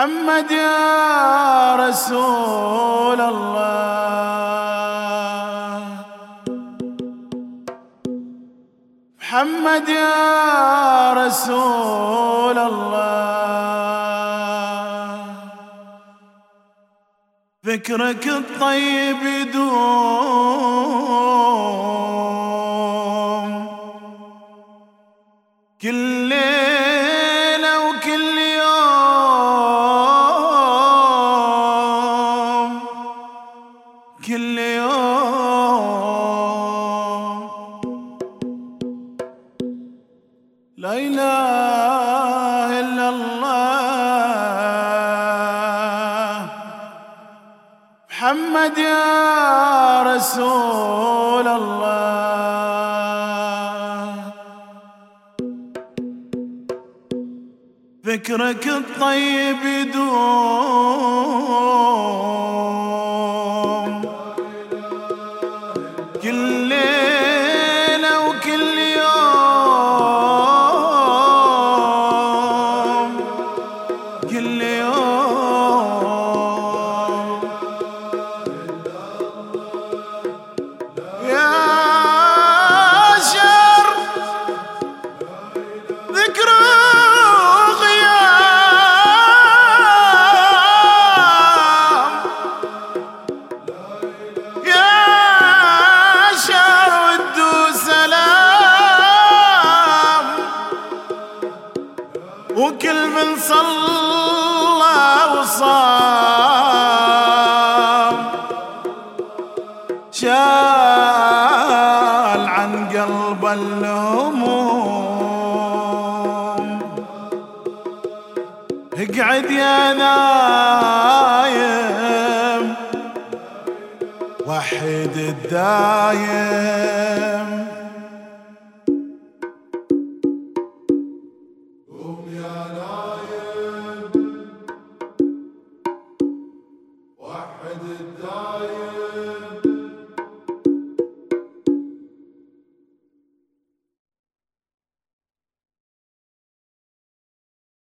محمد يا رسول الله محمد يا رسول الله ذكرك الطيب يدوم كل ليلة وكل يوم كل يوم لا إله إلا الله محمد يا رسول الله ذكرك الطيب يدوم كل ليلة وكل يوم كل يوم يا شر ذكر غيام يا شر ود سلام وكل من صلى وصام شال عن قلب الهموم اقعد يا نايم وحد الدايم قوم يا نايم وحد الدايم